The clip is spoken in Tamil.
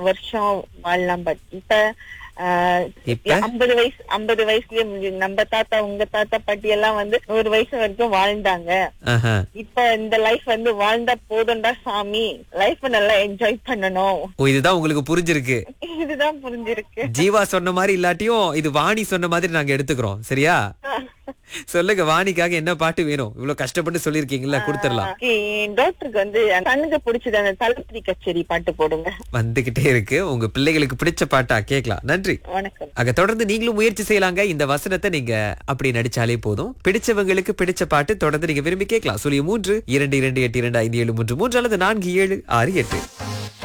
வருஷம் வாழலாம் பட் இப்ப ஆஹ், இப்ப? ஐம்பது வயசு ஐம்பது வயசுலயே முடிஞ்சு நம்ம தாத்தா உங்க தாத்தா பாட்டி எல்லாம் வந்து நூறு வயசு வரைக்கும் வாழ்ந்தாங்க ஆஹா. இப்ப இந்த லைஃப் வந்து வாழ்ந்தா போதும்டா சாமி லைஃப் நல்லா என்ஜாய் பண்ணணும் ஓ இதுதான் உங்களுக்கு புரிஞ்சிருக்கு இதுதான் புரிஞ்சிருக்கு ஜீவா சொன்ன மாதிரி இல்லாட்டியும் இது வாணி சொன்ன மாதிரி நாங்க எடுத்துக்கிறோம் சரியா சொல்லுங்க வாணிக்காக என்ன பாட்டு வேணும் இவ்வளவு கஷ்டப்பட்டு சொல்லிருக்கீங்கல்ல கொடுத்துடலாம் Okay, என் டாக்டருக்கு வந்து கண்ணுக்கு பிடிச்சது அந்த தளபதி கச்சேரி பாட்டு போடுங்க வந்துகிட்டே இருக்கு உங்க பிள்ளைகளுக்கு பிடிச்ச பாட்டா கேட்கலாம் நன்றி வணக்கம் அங்க தொடர்ந்து நீங்களும் முயற்சி செய்யலாங்க இந்த வசனத்தை நீங்க அப்படி நடிச்சாலே போதும் பிடிச்சவங்களுக்கு பிடிச்ச பாட்டு தொடர்ந்து நீங்க விரும்பி கேட்கலாம் சொல்லி மூன்று இரண்டு இரண்டு எட்டு இரண்டு ஐந்து ஏழு மூன்று மூன்று அல்லது நான்கு ஏழு ஆறு எட்டு